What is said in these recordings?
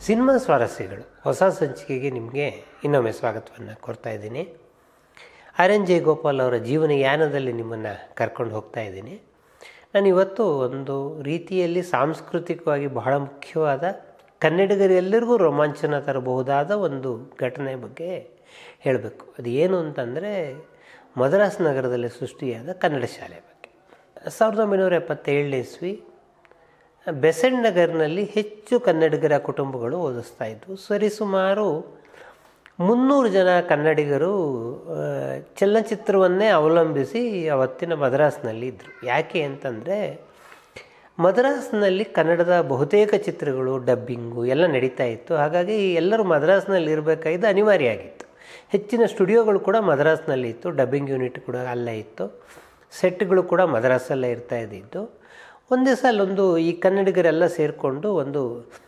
cinema ಸ್ವಾರಸ್ಯಗಳು ಹೊಸ ಸಂಚಿಕೆಗೆ ನಿಮಗೆ ಇನ್ನೊಮ್ಮೆ ಸ್ವಾಗತವನ್ನು ಕೊಡ್ತಾ ಇದ್ದೀನಿ ಆರ್ ಎನ್ ಜೆ ಗೋಪಾಲ್ ಅವರ ಜೀವನ ಯಾನದಲ್ಲಿ ನಿಮ್ಮನ್ನು ಕರ್ಕೊಂಡು ಹೋಗ್ತಾ ಇದ್ದೀನಿ ನಾನು ಇವತ್ತು ಒಂದು ರೀತಿಯಲ್ಲಿ ಸಾಂಸ್ಕೃತಿಕವಾಗಿ ಬಹಳ ಮುಖ್ಯವಾದ ಕನ್ನಡಿಗರೆಲ್ಲರಿಗೂ ರೋಮಾಂಚನ ತರಬಹುದಾದ ಒಂದು ಘಟನೆ ಬಗ್ಗೆ ಹೇಳಬೇಕು ಅದು ಏನು ಅಂತಂದರೆ ಮದ್ರಾಸ್ ನಗರದಲ್ಲಿ ಸೃಷ್ಟಿಯಾದ ಕನ್ನಡ ಶಾಲೆ ಬಗ್ಗೆ ಸಾವಿರದ ಒಂಬೈನೂರ ಎಪ್ಪತ್ತೇಳನೇ ಇಸ್ವಿ ಬೆಸೆಂಟ್ ನಗರ್ನಲ್ಲಿ ಹೆಚ್ಚು ಕನ್ನಡಿಗರ ಕುಟುಂಬಗಳು ಓದಿಸ್ತಾ ಇದ್ವು ಸರಿಸುಮಾರು ಮುನ್ನೂರು ಜನ ಕನ್ನಡಿಗರು ಆ, ಚಲನಚಿತ್ರವನ್ನೇ ಅವಲಂಬಿಸಿ ಅವತ್ತಿನ ಮದ್ರಾಸ್ನಲ್ಲಿ ಇದ್ದರು ಯಾಕೆ ಅಂತಂದರೆ ಮದ್ರಾಸ್ನಲ್ಲಿ ಕನ್ನಡದ ಬಹುತೇಕ ಚಿತ್ರಗಳು ಡಬ್ಬಿಂಗು ಎಲ್ಲ ನಡೀತಾ ಇತ್ತು ಹಾಗಾಗಿ ಎಲ್ಲರೂ ಮದ್ರಾಸ್ನಲ್ಲಿ ಇರಬೇಕಾಗಿದ್ದು ಅನಿವಾರ್ಯ ಆಗಿತ್ತು ಹೆಚ್ಚಿನ ಸ್ಟುಡಿಯೋಗಳು ಕೂಡ ಮದ್ರಾಸ್ನಲ್ಲಿ ಇತ್ತು ಡಬ್ಬಿಂಗ್ ಯೂನಿಟ್ ಕೂಡ ಅಲ್ಲೇ ಇತ್ತು ಸೆಟ್ಗಳು ಕೂಡ ಮದ್ರಾಸಲ್ಲೇ ಇರ್ತಾ ಇದ್ದಿದ್ದು ಒಂದು ದಿವಸ ಅಲ್ಲೊಂದು ಈ ಕನ್ನಡಿಗರೆಲ್ಲ ಸೇರಿಕೊಂಡು ಒಂದು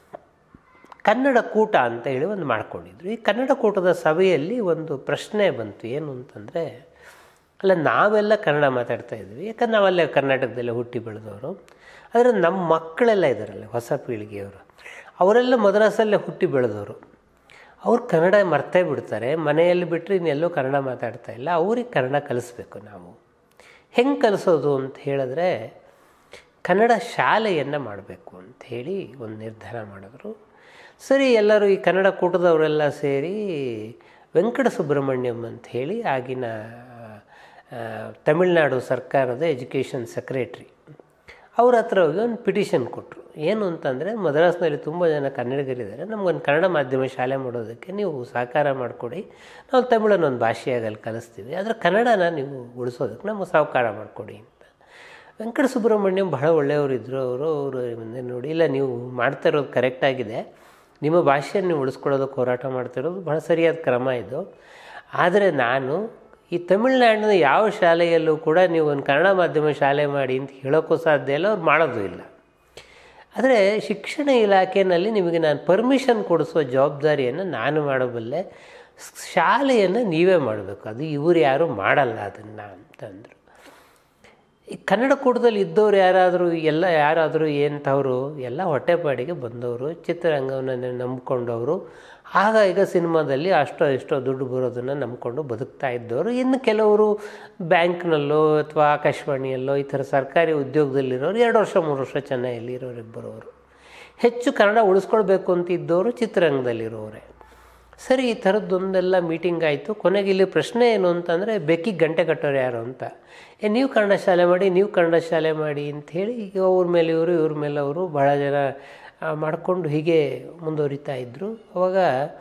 ಕನ್ನಡ ಕೂಟ ಅಂತ ಹೇಳಿ ಒಂದು ಮಾಡ್ಕೊಂಡಿದ್ರು ಈ ಕನ್ನಡ ಕೂಟದ ಸಭೆಯಲ್ಲಿ ಒಂದು ಪ್ರಶ್ನೆ ಬಂತು ಏನು ಅಂತಂದರೆ ಅಲ್ಲ ನಾವೆಲ್ಲ ಕನ್ನಡ ಮಾತಾಡ್ತಾ ಇದ್ವಿ ಯಾಕಂದ್ರೆ ನಾವಲ್ಲೇ ಕರ್ನಾಟಕದಲ್ಲೇ ಹುಟ್ಟಿ ಬೆಳೆದವರು ಆದರೆ ನಮ್ಮ ಮಕ್ಕಳೆಲ್ಲ ಇದ್ದಾರಲ್ಲ ಹೊಸ ಪೀಳಿಗೆಯವರು ಅವರೆಲ್ಲ ಮದ್ರಾಸಲ್ಲೇ ಹುಟ್ಟಿ ಬೆಳೆದವರು ಅವ್ರು ಕನ್ನಡ ಮರ್ತೇ ಬಿಡ್ತಾರೆ ಮನೆಯಲ್ಲಿ ಬಿಟ್ಟರೆ ಇನ್ನೆಲ್ಲೂ ಕನ್ನಡ ಮಾತಾಡ್ತಾ ಇಲ್ಲ ಅವ್ರಿಗೆ ಕನ್ನಡ ಕಲಿಸ್ಬೇಕು ನಾವು ಹೆಂಗೆ ಕಲಿಸೋದು ಅಂತ ಹೇಳಿದ್ರೆ ಕನ್ನಡ ಶಾಲೆಯನ್ನು ಮಾಡಬೇಕು ಅಂತ ಹೇಳಿ ಒಂದು ನಿರ್ಧಾರ ಮಾಡಿದ್ರು ಸರಿ ಎಲ್ಲರೂ ಈ ಕನ್ನಡ ಕೂಟದವರೆಲ್ಲ ಸೇರಿ ವೆಂಕಟ ಸುಬ್ರಹ್ಮಣ್ಯಂ ಅಂತ ಹೇಳಿ ಆಗಿನ ಆ, ತಮಿಳ್ನಾಡು ಸರ್ಕಾರದ ಎಜುಕೇಷನ್ ಸೆಕ್ರೆಟ್ರಿ ಅವ್ರ ಹತ್ರ ಹೋಗಿ ಒಂದು ಪಿಟಿಷನ್ ಕೊಟ್ಟರು ಏನು ಅಂತಂದರೆ ಮದ್ರಾಸ್ನಲ್ಲಿ ತುಂಬ ಜನ ಕನ್ನಡಿಗರಿದ್ದಾರೆ ನಮಗೊಂದು ಕನ್ನಡ ಮಾಧ್ಯಮ ಶಾಲೆ ಮಾಡೋದಕ್ಕೆ ನೀವು ಸಹಕಾರ ಮಾಡಿಕೊಡಿ ನಾವು ತಮಿಳನ್ನು ಒಂದು ಭಾಷೆಯಾಗಿ ಅಲ್ಲಿ ಕಲಿಸ್ತೀವಿ ಆದರೆ ಕನ್ನಡನ ನೀವು ಉಳಿಸೋದಕ್ಕೆ ನಮಗೆ ಸಹಕಾರ ಮಾಡಿಕೊಡಿ ಅಂತ ವೆಂಕಟ ಸುಬ್ರಹ್ಮಣ್ಯಂ ಬಹಳ ಒಳ್ಳೆಯವರು ಇದ್ದರು ಅವರು ಅವರು ಮುಂದೆ ನೋಡಿ ಇಲ್ಲ ನೀವು ಮಾಡ್ತಾ ಇರೋದು ಕರೆಕ್ಟಾಗಿದೆ ನಿಮ್ಮ ಭಾಷೆಯನ್ನು ನೀವು ಉಳಿಸ್ಕೊಳ್ಳೋದಕ್ಕೆ ಹೋರಾಟ ಮಾಡ್ತಿರೋದು ಬಹಳ ಸರಿಯಾದ ಕ್ರಮ ಇದು ಆದರೆ ನಾನು ಈ ತಮಿಳ್ನಾಡಿನ ಯಾವ ಶಾಲೆಯಲ್ಲೂ ಕೂಡ ನೀವು ಒಂದು ಕನ್ನಡ ಮಾಧ್ಯಮ ಶಾಲೆ ಮಾಡಿ ಅಂತ ಹೇಳೋಕ್ಕೂ ಸಾಧ್ಯ ಇಲ್ಲ ಅವ್ರು ಮಾಡೋದು ಇಲ್ಲ ಆದರೆ ಶಿಕ್ಷಣ ಇಲಾಖೆಯಲ್ಲಿ ನಿಮಗೆ ನಾನು ಪರ್ಮಿಷನ್ ಕೊಡಿಸೋ ಜವಾಬ್ದಾರಿಯನ್ನು ನಾನು ಮಾಡಬಲ್ಲೆ ಶಾಲೆಯನ್ನು ನೀವೇ ಮಾಡಬೇಕು ಅದು ಇವರು ಯಾರೂ ಮಾಡಲ್ಲ ಅದನ್ನು ಅಂತಂದರು ಈ ಕನ್ನಡ ಕೂಟದಲ್ಲಿ ಇದ್ದವ್ರು ಯಾರಾದರೂ ಎಲ್ಲ ಯಾರಾದರೂ ಎಂಥವರು ಎಲ್ಲ ಹೊಟ್ಟೆಪಾಡಿಗೆ ಬಂದವರು ಚಿತ್ರರಂಗವನ್ನು ನಂಬ್ಕೊಂಡವರು ಆಗ ಈಗ ಸಿನಿಮಾದಲ್ಲಿ ಅಷ್ಟೋ ಇಷ್ಟೋ ದುಡ್ಡು ಬರೋದನ್ನು ನಂಬ್ಕೊಂಡು ಬದುಕ್ತಾ ಇದ್ದವರು ಇನ್ನು ಕೆಲವರು ಬ್ಯಾಂಕ್ನಲ್ಲೋ ಅಥವಾ ಆಕಾಶವಾಣಿಯಲ್ಲೋ ಈ ಥರ ಸರ್ಕಾರಿ ಉದ್ಯೋಗದಲ್ಲಿರೋರು ಎರಡು ವರ್ಷ ಮೂರು ವರ್ಷ ಚೆನ್ನೈಯಲ್ಲಿ ಇರೋರಿಗೆ ಬರೋರು ಹೆಚ್ಚು ಕನ್ನಡ ಉಳಿಸ್ಕೊಳ್ಬೇಕು ಅಂತ ಇದ್ದವರು ಚಿತ್ರರಂಗದಲ್ಲಿರೋರೆ ಸರಿ ಈ ಥರದ್ದೊಂದೆಲ್ಲ ಮೀಟಿಂಗ್ ಆಯಿತು ಕೊನೆಗೆ ಇಲ್ಲಿ ಪ್ರಶ್ನೆ ಏನು ಅಂತಂದರೆ ಬೆಕ್ಕಿಗೆ ಗಂಟೆ ಕಟ್ಟೋರು ಯಾರು ಅಂತ ಏ ನೀವು ಕನ್ನಡ ಶಾಲೆ ಮಾಡಿ ನೀವು ಕನ್ನಡ ಶಾಲೆ ಮಾಡಿ ಅಂಥೇಳಿ ಈಗ ಅವ್ರ ಮೇಲೆ ಇವರು ಇವ್ರ ಮೇಲೆ ಅವರು ಭಾಳ ಜನ ಮಾಡಿಕೊಂಡು ಹೀಗೆ ಮುಂದುವರಿತಾ ಇದ್ದರು ಅವಾಗ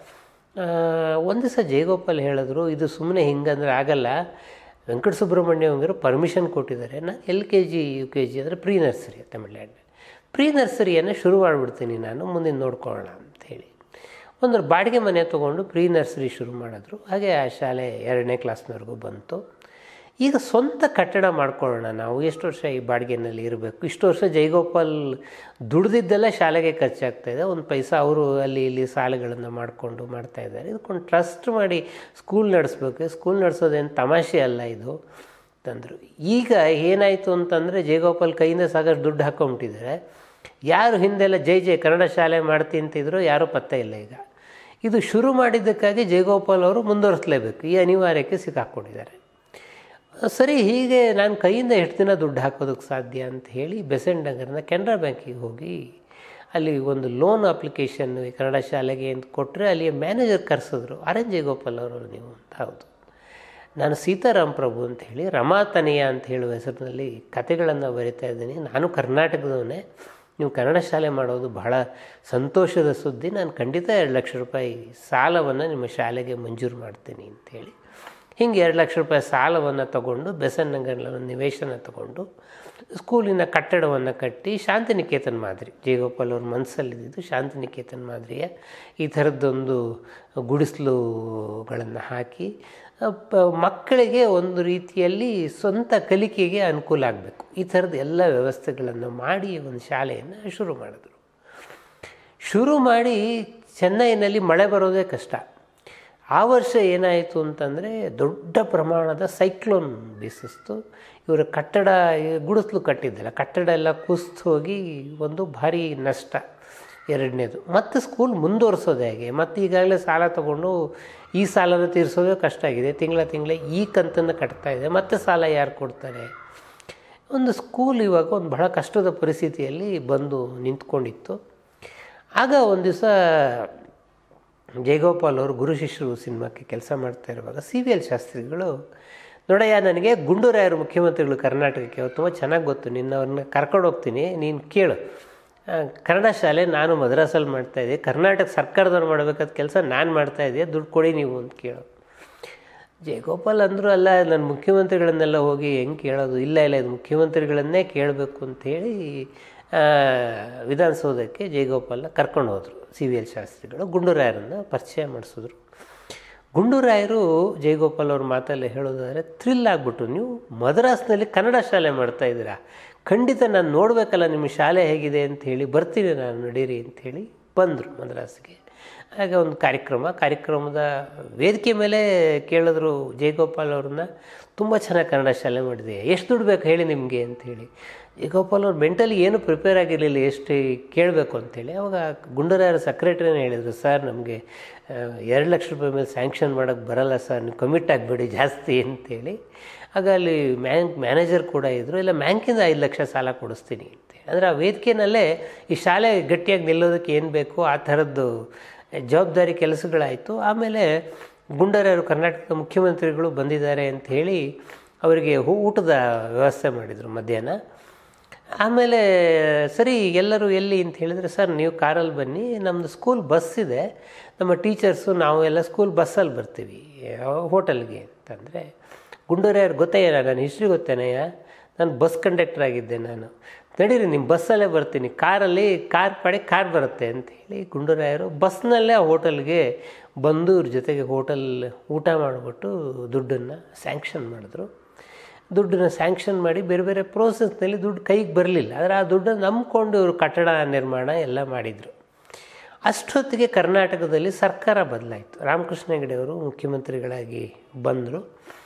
ಒಂದು ದಿವಸ ಜಯಗೋಪಾಲ್ ಹೇಳಿದ್ರು ಇದು ಸುಮ್ಮನೆ ಹಿಂಗಂದ್ರೆ ಆಗಲ್ಲ ವೆಂಕಟ ಸುಬ್ರಹ್ಮಣ್ಯಂಗರು ಪರ್ಮಿಷನ್ ಕೊಟ್ಟಿದ್ದಾರೆ ನಾನು L K G U K G ಅಂದರೆ ಪ್ರೀ ನರ್ಸರಿ ತಮಿಳ್ನಾಡಿನ ಪ್ರೀ ನರ್ಸರಿಯನ್ನು ಶುರು ಮಾಡಿಬಿಡ್ತೀನಿ ನಾನು ಮುಂದಿನ ನೋಡ್ಕೊಳ್ಳೋಣ ಅಂಥೇಳಿ ಒಂದು ಬಾಡಿಗೆ ಮನೆ ತೊಗೊಂಡು ಪ್ರೀ ನರ್ಸರಿ ಶುರು ಮಾಡಿದ್ರು ಹಾಗೆ ಆ ಶಾಲೆ ಎರಡನೇ ಕ್ಲಾಸ್ನವರೆಗೂ ಬಂತು ಈಗ ಸ್ವಂತ ಕಟ್ಟಡ ಮಾಡ್ಕೊಳ್ಳೋಣ ನಾವು ಎಷ್ಟು ವರ್ಷ ಈ ಬಾಡಿಗೆನಲ್ಲಿ ಇರಬೇಕು ಇಷ್ಟು ವರ್ಷ ಜೈಗೋಪಾಲ್ ದುಡ್ದಿದ್ದೆಲ್ಲ ಶಾಲೆಗೆ ಖರ್ಚಾಗ್ತಾಯಿದೆ ಒಂದು ಪೈಸಾ ಅವರು ಅಲ್ಲಿ ಇಲ್ಲಿ ಸಾಲಗಳನ್ನು ಮಾಡಿಕೊಂಡು ಮಾಡ್ತಾ ಇದ್ದಾರೆ ಇದಕ್ಕೊಂದು ಟ್ರಸ್ಟ್ ಮಾಡಿ ಸ್ಕೂಲ್ ನಡೆಸ್ಬೇಕು ಸ್ಕೂಲ್ ನಡೆಸೋದೇನು ತಮಾಷೆ ಅಲ್ಲ ಇದು ತಂದರು ಈಗ ಏನಾಯಿತು ಅಂತಂದರೆ ಜಯಗೋಪಾಲ್ ಕೈಯಿಂದ ಸಾಕಷ್ಟು ದುಡ್ಡು ಹಾಕ್ಕೊಂಬಿಟ್ಟಿದ್ದಾರೆ ಯಾರು ಹಿಂದೆಲ್ಲ ಜೈ ಜೈ ಕನ್ನಡ ಶಾಲೆ ಮಾಡ್ತೀನಿ ಅಂತಿದ್ರು ಯಾರೂ ಪತ್ತೆ ಇಲ್ಲ ಈಗ ಇದು ಶುರು ಮಾಡಿದ್ದಕ್ಕಾಗಿ ಜಯಗೋಪಾಲ್ ಅವರು ಮುಂದುವರಿಸಲೇಬೇಕು ಈ ಅನಿವಾರ್ಯಕ್ಕೆ ಸಿಕ್ಕಾಕ್ಕೊಂಡಿದ್ದಾರೆ ಸರಿ ಹೀಗೆ ನಾನು ಕೈಯಿಂದ ಎಷ್ಟು ದಿನ ದುಡ್ಡು ಹಾಕೋದಕ್ಕೆ ಸಾಧ್ಯ ಅಂತ ಹೇಳಿ ಬೆಸೆಂಟ್ ನಗರನ ಕೆನರಾ ಬ್ಯಾಂಕಿಗೆ ಹೋಗಿ ಅಲ್ಲಿ ಒಂದು ಲೋನ್ ಅಪ್ಲಿಕೇಶನ್ ಕನ್ನಡ ಶಾಲೆಗೆ ಅಂತ ಕೊಟ್ಟರೆ ಅಲ್ಲಿಯ ಮ್ಯಾನೇಜರ್ ಕರೆಸಿದ್ರು ಆರ್ ಎನ್ ಜಯಗೋಪಾಲ್ ಅವರು ನೀವು ಅಂತ ಹೌದು ನಾನು ಸೀತಾರಾಮ್ ಪ್ರಭು ಅಂತ ಹೇಳಿ ರಮಾತನಯ ಅಂತ ಹೇಳುವ ಹೆಸರಿನಲ್ಲಿ ಕತೆಗಳನ್ನು ಬರಿತಾ ಇದ್ದೀನಿ ನಾನು ಕರ್ನಾಟಕದವನೇ ನೀವು ಕನ್ನಡ ಶಾಲೆ ಮಾಡೋದು ಬಹಳ ಸಂತೋಷದ ಸುದ್ದಿ ನಾನು ಖಂಡಿತ ಎರಡು ಲಕ್ಷ ರೂಪಾಯಿ ಸಾಲವನ್ನು ನಿಮ್ಮ ಶಾಲೆಗೆ ಮಂಜೂರು ಮಾಡ್ತೀನಿ ಅಂಥೇಳಿ ಹಿಂಗೆ ಎರಡು ಲಕ್ಷ ರೂಪಾಯಿ ಸಾಲವನ್ನು ತಗೊಂಡು ಬೆಸನ್ ನಗರಲ್ಲಿ ಒಂದು ನಿವೇಶನ ತಗೊಂಡು ಸ್ಕೂಲಿನ ಕಟ್ಟಡವನ್ನು ಕಟ್ಟಿ ಶಾಂತಿನಿಕೇತನ್ ಮಾದರಿ ಜಯಗೋಪಾಲ್ ಅವ್ರ ಮನಸ್ಸಲ್ಲಿದ್ದು ಶಾಂತಿನಿಕೇತನ್ ಮಾದರಿಯ ಈ ಥರದ್ದೊಂದು ಗುಡಿಸಲುಗಳನ್ನು ಹಾಕಿ ಪ ಮಕ್ಕಳಿಗೆ ಒಂದು ರೀತಿಯಲ್ಲಿ ಸ್ವಂತ ಕಲಿಕೆಗೆ ಅನುಕೂಲ ಆಗಬೇಕು ಈ ಥರದ ಎಲ್ಲ ವ್ಯವಸ್ಥೆಗಳನ್ನು ಮಾಡಿ ಒಂದು ಶಾಲೆಯನ್ನು ಶುರು ಮಾಡಿದ್ರು ಶುರು ಮಾಡಿ ಚೆನ್ನೈನಲ್ಲಿ ಮಳೆ ಬರೋದೇ ಕಷ್ಟ ಆ ವರ್ಷ ಏನಾಯಿತು ಅಂತಂದರೆ ದೊಡ್ಡ ಪ್ರಮಾಣದ ಸೈಕ್ಲೋನ್ ಬೀಸಿಸ್ತು ಇವರ ಕಟ್ಟಡ ಗುಡಿಸ್ಲು ಕಟ್ಟಿದ್ದಲ್ಲ ಕಟ್ಟಡ ಎಲ್ಲ ಕುಸಿದು ಹೋಗಿ ಒಂದು ಭಾರಿ ನಷ್ಟ ಎರಡನೇದು ಮತ್ತು ಸ್ಕೂಲ್ ಮುಂದುವರ್ಸೋದು ಹೇಗೆ ಮತ್ತು ಈಗಾಗಲೇ ಸಾಲ ತಗೊಂಡು ಈ ಸಾಲನ ತೀರಿಸೋದೇ ಕಷ್ಟ ಆಗಿದೆ ತಿಂಗಳ ತಿಂಗಳ ಈ ಕಂತನ್ನು ಕಟ್ತಾ ಇದೆ ಮತ್ತೆ ಸಾಲ ಯಾರು ಕೊಡ್ತಾರೆ ಒಂದು ಸ್ಕೂಲ್ ಇವಾಗ ಒಂದು ಬಹಳ ಕಷ್ಟದ ಪರಿಸ್ಥಿತಿಯಲ್ಲಿ ಬಂದು ನಿಂತ್ಕೊಂಡಿತ್ತು ಆಗ ಒಂದು ದಿವಸ ಜಯಗೋಪಾಲ್ ಅವರು ಗುರು ಶಿಷ್ಯರು ಸಿನಿಮಾಕ್ಕೆ ಕೆಲಸ ಮಾಡ್ತಾ ಇರುವಾಗ ಸಿ ವಿ ಎಲ್ ಶಾಸ್ತ್ರಿಗಳು ನೋಡಯ್ಯ ನನಗೆ ಗುಂಡೂರಾಯರು ಮುಖ್ಯಮಂತ್ರಿಗಳು ಕರ್ನಾಟಕಕ್ಕೆ ಅವ್ರು ತುಂಬ ಚೆನ್ನಾಗಿ ಗೊತ್ತು ನಿನ್ನ ಅವ್ರನ್ನ ಕರ್ಕೊಂಡು ಹೋಗ್ತೀನಿ ನೀನು ಕೇಳು ಆ, ಕನ್ನಡ ಶಾಲೆ ನಾನು ಮದ್ರಾಸಲ್ಲಿ ಮಾಡ್ತಾಯಿದ್ದೆ ಕರ್ನಾಟಕ ಸರ್ಕಾರದವ್ರು ಮಾಡಬೇಕಾದ ಕೆಲಸ ನಾನು ಮಾಡ್ತಾಯಿದ್ದೆ ದುಡ್ಡು ಕೊಡಿ ನೀವು ಅಂತ ಕೇಳು ಜಯಗೋಪಾಲ್ ಅಂದರು ಅಲ್ಲ ನಾನು ಮುಖ್ಯಮಂತ್ರಿಗಳನ್ನೆಲ್ಲ ಹೋಗಿ ಹೆಂಗೆ ಕೇಳೋದು ಇಲ್ಲ ಇಲ್ಲ ಇದು ಮುಖ್ಯಮಂತ್ರಿಗಳನ್ನೇ ಕೇಳಬೇಕು ಅಂಥೇಳಿ ವಿಧಾನಸೌಧಕ್ಕೆ ಜಯಗೋಪಾಲ್ನ ಕರ್ಕೊಂಡು ಹೋದರು ಸಿ ವಿ ಎಲ್ ಶಾಸ್ತ್ರಿಗಳು ಗುಂಡೂರಾಯರನ್ನು ಪರಿಚಯ ಮಾಡಿಸಿದ್ರು ಗುಂಡೂರಾಯರು ಜಯಗೋಪಾಲ್ ಅವ್ರ ಮಾತಲ್ಲಿ ಹೇಳೋದಾದರೆ ಥ್ರಿಲ್ ಆಗಿಬಿಟ್ಟು ನೀವು ಮದ್ರಾಸ್ನಲ್ಲಿ ಕನ್ನಡ ಶಾಲೆ ಮಾಡ್ತಾ ಇದ್ದೀರಾ ಖಂಡಿತ ನಾನು ನೋಡಬೇಕಲ್ಲ ನಿಮ್ಮ ಶಾಲೆ ಹೇಗಿದೆ ಅಂತ ಹೇಳಿ ಬರ್ತೀನಿ ನಾನು ನಡೀರಿ ಅಂಥೇಳಿ ಬಂದರು ಮದ್ರಾಸ್ಗೆ ಆಗ ಒಂದು ಕಾರ್ಯಕ್ರಮ ಕಾರ್ಯಕ್ರಮದ ವೇದಿಕೆ ಮೇಲೆ ಕೇಳಿದ್ರು ಜಯಗೋಪಾಲ್ ಅವ್ರನ್ನ ತುಂಬ ಚೆನ್ನಾಗಿ ಕನ್ನಡ ಶಾಲೆ ಮಾಡಿದೆ ಎಷ್ಟು ದುಡ್ಡು ಬೇಕು ಹೇಳಿ ನಿಮಗೆ ಅಂಥೇಳಿ ಜಯಗೋಪಾಲ್ ಅವ್ರು ಮೆಂಟಲಿ ಏನು ಪ್ರಿಪೇರ್ ಆಗಿರಲಿಲ್ಲ ಎಷ್ಟು ಕೇಳಬೇಕು ಅಂತೇಳಿ ಅವಾಗ ಗುಂಡೂರಾಯರ ಸೆಕ್ರೆಟ್ರಿನೇ ಹೇಳಿದರು ಸರ್ ನಮಗೆ ಎರಡು ಲಕ್ಷ ರೂಪಾಯಿ ಮೇಲೆ ಸ್ಯಾಂಕ್ಷನ್ ಮಾಡೋಕ್ಕೆ ಬರಲ್ಲ ಸರ್ ನೀವು ಕಮಿಟ್ ಆಗಿಬಿಡಿ ಜಾಸ್ತಿ ಅಂತೇಳಿ ಆಗ ಅಲ್ಲಿ ಮ್ಯಾಂಕ್ ಮ್ಯಾನೇಜರ್ ಕೂಡ ಇದ್ದರು ಇಲ್ಲ ಬ್ಯಾಂಕಿಂದ ಐದು ಲಕ್ಷ ಸಾಲ ಕೊಡಿಸ್ತೀನಿ ಅಂತೇಳಿ ಅಂದರೆ ಆ ವೇದಿಕೆಯಲ್ಲೇ ಈ ಶಾಲೆ ಗಟ್ಟಿಯಾಗಿ ನಿಲ್ಲೋದಕ್ಕೆ ಏನು ಬೇಕು ಆ ಥರದ್ದು ಜವಾಬ್ದಾರಿ ಕೆಲಸಗಳಾಯಿತು ಆಮೇಲೆ ಗುಂಡೂರಾಯರು ಕರ್ನಾಟಕದ ಮುಖ್ಯಮಂತ್ರಿಗಳು ಬಂದಿದ್ದಾರೆ ಅಂತ ಹೇಳಿ ಅವರಿಗೆ ಊ- ಊಟದ ವ್ಯವಸ್ಥೆ ಮಾಡಿದರು ಮಧ್ಯಾಹ್ನ ಆಮೇಲೆ ಸರಿ ಎಲ್ಲರೂ ಎಲ್ಲಿ ಅಂತ ಹೇಳಿದರೆ ಸರ್ ನೀವು ಕಾರಲ್ಲಿ ಬನ್ನಿ ನಮ್ಮದು ಸ್ಕೂಲ್ ಬಸ್ ಇದೆ ನಮ್ಮ ಟೀಚರ್ಸು ನಾವು ಎಲ್ಲ ಸ್ಕೂಲ್ ಬಸ್ಸಲ್ಲಿ ಬರ್ತೀವಿ ಹೋಟೆಲ್ಗೆ ಅಂತಂದರೆ ಗುಂಡೂರಾಯರು ಗೊತ್ತೇನ ನಾನು ಹಿಸ್ಟ್ರಿ ಗೊತ್ತೇನಯ್ಯ ನಾನು ಬಸ್ ಕಂಡಕ್ಟರ್ ಆಗಿದ್ದೆ ನಾನು ನಡೀರಿ ನಿಮ್ಮ ಬಸ್ಸಲ್ಲೇ ಬರ್ತೀನಿ ಕಾರಲ್ಲಿ ಕಾರ್ ಪಡೆ ಕಾರ್ ಬರುತ್ತೆ ಅಂತ ಹೇಳಿ ಗುಂಡೂರಾಯರು ಬಸ್ನಲ್ಲೇ ಆ ಹೋಟೆಲ್ಗೆ ಬಂದು ಇವ್ರ ಜೊತೆಗೆ ಹೋಟೆಲ್ ಊಟ ಮಾಡಿಬಿಟ್ಟು ದುಡ್ಡನ್ನು ಸ್ಯಾಂಕ್ಷನ್ ಮಾಡಿದ್ರು ದುಡ್ಡನ್ನ ಸ್ಯಾಂಕ್ಷನ್ ಮಾಡಿ ಬೇರೆ ಬೇರೆ ಪ್ರೋಸೆಸ್ನಲ್ಲಿ ದುಡ್ಡು ಕೈಗೆ ಬರಲಿಲ್ಲ ಆದರೆ ಆ ದುಡ್ಡನ್ನು ನಂಬ್ಕೊಂಡು ಇವರು ಕಟ್ಟಡ ನಿರ್ಮಾಣ ಎಲ್ಲ ಮಾಡಿದರು ಅಷ್ಟೊತ್ತಿಗೆ ಕರ್ನಾಟಕದಲ್ಲಿ ಸರ್ಕಾರ ಬದಲಾಯಿತು ರಾಮಕೃಷ್ಣ ಹೆಗಡೆ ಅವರು ಮುಖ್ಯಮಂತ್ರಿಗಳಾಗಿ ಬಂದರು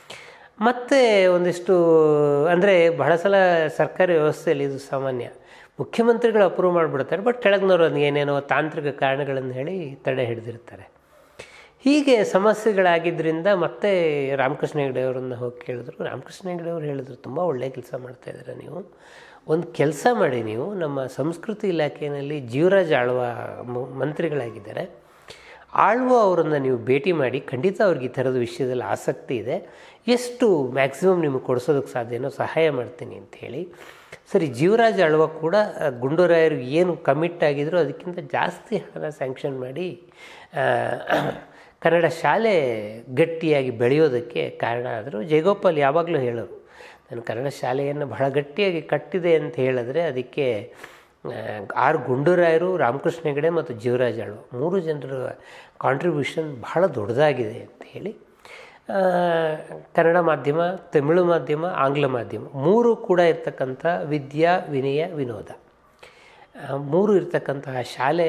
ಮತ್ತು ಒಂದಿಷ್ಟು ಅಂದರೆ ಬಹಳ ಸಲ ಸರ್ಕಾರಿ ವ್ಯವಸ್ಥೆಯಲ್ಲಿ ಇದು ಸಾಮಾನ್ಯ ಮುಖ್ಯಮಂತ್ರಿಗಳು ಅಪ್ರೂವ್ ಮಾಡಿಬಿಡ್ತಾರೆ ಬಟ್ ಕೆಳಗಿನವರು ಅದನ್ನ ಏನೇನೋ ತಾಂತ್ರಿಕ ಕಾರಣಗಳನ್ನು ಹೇಳಿ ತಡೆ ಹಿಡಿದಿರ್ತಾರೆ ಹೀಗೆ ಸಮಸ್ಯೆಗಳಾಗಿದ್ದರಿಂದ ಮತ್ತೆ ರಾಮಕೃಷ್ಣ ಹೆಗಡೆ ಅವರನ್ನು ಹೋಗಿ ಕೇಳಿದ್ರು ರಾಮಕೃಷ್ಣ ಹೆಗಡೆ ಅವರು ಹೇಳಿದ್ರು ತುಂಬ ಒಳ್ಳೆಯ ಕೆಲಸ ಮಾಡ್ತಾಯಿದ್ದೀರ ನೀವು ಒಂದು ಕೆಲಸ ಮಾಡಿ ನೀವು ನಮ್ಮ ಸಂಸ್ಕೃತಿ ಇಲಾಖೆಯಲ್ಲಿ ಜೀವರಾಜ್ ಆಳ್ವ ಮ- ಮಂತ್ರಿಗಳಾಗಿದ್ದಾರೆ ಆಳ್ವ ಅವರನ್ನು ನೀವು ಭೇಟಿ ಮಾಡಿ ಖಂಡಿತ ಅವ್ರಿಗೆ ಈ ಥರದ ವಿಷಯದಲ್ಲಿ ಆಸಕ್ತಿ ಇದೆ ಎಷ್ಟು ಮ್ಯಾಕ್ಸಿಮಮ್ ನಿಮಗೆ ಕೊಡಿಸೋದಕ್ಕೆ ಸಾಧ್ಯನೋ ಸಹಾಯ ಮಾಡ್ತೀನಿ ಅಂತ ಹೇಳಿ ಸರಿ ಜೀವರಾಜ್ ಆಳ್ವ ಕೂಡ ಆ, ಗುಂಡೂರಾಯರಿಗೆ ಏನು ಕಮಿಟ್ ಆಗಿದ್ರು ಅದಕ್ಕಿಂತ ಜಾಸ್ತಿ ಹಣ ಸ್ಯಾಂಕ್ಷನ್ ಮಾಡಿ ಆ, ಕನ್ನಡ ಶಾಲೆ ಗಟ್ಟಿಯಾಗಿ ಬೆಳೆಯೋದಕ್ಕೆ ಕಾರಣ ಆದರು ಜಯಗೋಪಾಲ್ ಯಾವಾಗಲೂ ಹೇಳೋರು ನಾನು ಕನ್ನಡ ಶಾಲೆಯನ್ನು ಬಹಳ ಗಟ್ಟಿಯಾಗಿ ಕಟ್ಟಿದೆ ಅಂತ ಹೇಳಿದ್ರೆ ಅದಕ್ಕೆ ಆ, ಆರ್ ಗುಂಡೂರಾಯರು ರಾಮಕೃಷ್ಣ ಹೆಗಡೆ ಮತ್ತು ಜೀವರಾಜ್ ಆಳ್ವ ಮೂರು ಜನರ ಕಾಂಟ್ರಿಬ್ಯೂಷನ್ ಬಹಳ ದೊಡ್ಡದಾಗಿದೆ ಅಂತ ಹೇಳಿ ಆ, ಕನ್ನಡ ಮಾಧ್ಯಮ ತಮಿಳು ಮಾಧ್ಯಮ ಆಂಗ್ಲ ಮಾಧ್ಯಮ ಮೂರು ಕೂಡ ಇರ್ತಕ್ಕಂಥ ವಿದ್ಯಾ ವಿನಯ ವಿನೋದ ಆ, ಮೂರು ಇರ್ತಕ್ಕಂತಹ ಶಾಲೆ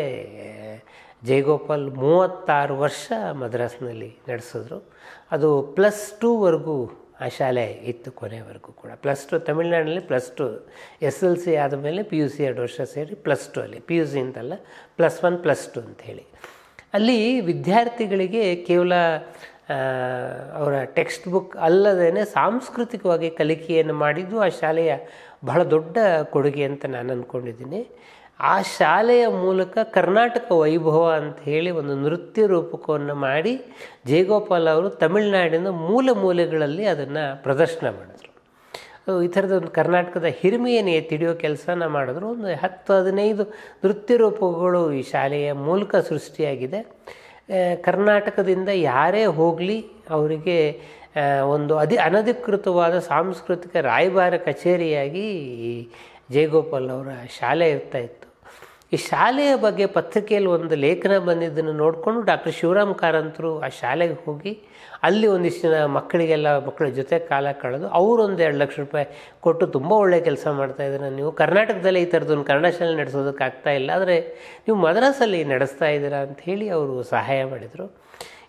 ಜಯಗೋಪಾಲ್ ಮೂವತ್ತಾರು ವರ್ಷ ಮದ್ರಾಸ್ನಲ್ಲಿ ನಡೆಸಿದ್ರು ಅದು ಪ್ಲಸ್ ಟೂವರೆಗೂ ಆ ಶಾಲೆ ಇತ್ತು ಕೊನೆವರೆಗೂ ಕೂಡ ಪ್ಲಸ್ ಟು ತಮಿಳ್ನಾಡಿನಲ್ಲಿ plus two S L C ಆದಮೇಲೆ ಪಿ ಯು ಸಿ ಎರಡು ವರ್ಷ ಸೇರಿ ಪ್ಲಸ್ ಟು ಅಲ್ಲಿ ಪಿ ಯು ಸಿ ಅಂತಲ್ಲ ಪ್ಲಸ್ ಒನ್ ಪ್ಲಸ್ ಟು ಅಂಥೇಳಿ ಅಲ್ಲಿ ವಿದ್ಯಾರ್ಥಿಗಳಿಗೆ ಕೇವಲ ಆ, ಅವರ ಟೆಕ್ಸ್ಟ್ ಬುಕ್ ಅಲ್ಲದೇ ಸಾಂಸ್ಕೃತಿಕವಾಗಿ ಕಲಿಕೆಯನ್ನು ಮಾಡಿದ್ದು ಆ ಶಾಲೆಯ ಬಹಳ ದೊಡ್ಡ ಕೊಡುಗೆ ಅಂತ ನಾನು ಅಂದ್ಕೊಂಡಿದ್ದೀನಿ ಆ ಶಾಲೆಯ ಮೂಲಕ ಕರ್ನಾಟಕ ವೈಭವ ಅಂತ ಹೇಳಿ ಒಂದು ನೃತ್ಯ ರೂಪಕವನ್ನು ಮಾಡಿ ಜಯಗೋಪಾಲ್ ಅವರು ತಮಿಳುನಾಡಿನ ಮೂಲೆ ಮೂಲೆಗಳಲ್ಲಿ ಅದನ್ನು ಪ್ರದರ್ಶನ ಮಾಡಿದ್ರು ಅದು ಈ ಥರದ ಒಂದು ಕರ್ನಾಟಕದ ಹಿರಿಮೆಯನ್ನು ಎತ್ತಿಡಿಯೋ ಕೆಲಸನ ಮಾಡಿದ್ರು ಒಂದು ಹತ್ತು ಹದಿನೈದು ನೃತ್ಯ ರೂಪಗಳು ಈ ಶಾಲೆಯ ಮೂಲಕ ಸೃಷ್ಟಿಯಾಗಿದೆ ಆ, ಕರ್ನಾಟಕದಿಂದ ಯಾರೇ ಹೋಗಲಿ ಅವರಿಗೆ ಆ, ಒಂದು ಅಧಿ ಅನಧಿಕೃತವಾದ ಸಾಂಸ್ಕೃತಿಕ ರಾಯಭಾರ ಕಚೇರಿಯಾಗಿ ಈ ಜಯಗೋಪಾಲ್ ಅವರ ಶಾಲೆ ಇರ್ತಾ ಇತ್ತು ಈ ಶಾಲೆಯ ಬಗ್ಗೆ ಪತ್ರಿಕೆಯಲ್ಲಿ ಒಂದು ಲೇಖನ ಬಂದಿದ್ದನ್ನು ನೋಡಿಕೊಂಡು ಡಾಕ್ಟರ್ ಶಿವರಾಮ್ ಕಾರಂತರು ಆ ಶಾಲೆಗೆ ಹೋಗಿ ಅಲ್ಲಿ ಒಂದಿಷ್ಟು ಜನ ಮಕ್ಕಳಿಗೆಲ್ಲ ಮಕ್ಕಳ ಜೊತೆ ಕಾಲ ಕಳೆದು ಅವರು ಒಂದು ಎರಡು ಲಕ್ಷ ರೂಪಾಯಿ ಕೊಟ್ಟು ತುಂಬ ಒಳ್ಳೆಯ ಕೆಲಸ ಮಾಡ್ತಾಯಿದ್ದೀರ ನೀವು ಕರ್ನಾಟಕದಲ್ಲೇ ಈ ಥರದೊಂದು ಕನ್ನಡ ಶಾಲೆ ನಡೆಸೋದಕ್ಕೆ ಆಗ್ತಾ ಇಲ್ಲ ಆದರೆ ನೀವು ಮದ್ರಾಸಲ್ಲಿ ನಡೆಸ್ತಾ ಇದ್ದೀರಾ ಅಂತ ಹೇಳಿ ಅವರು ಸಹಾಯ ಮಾಡಿದರು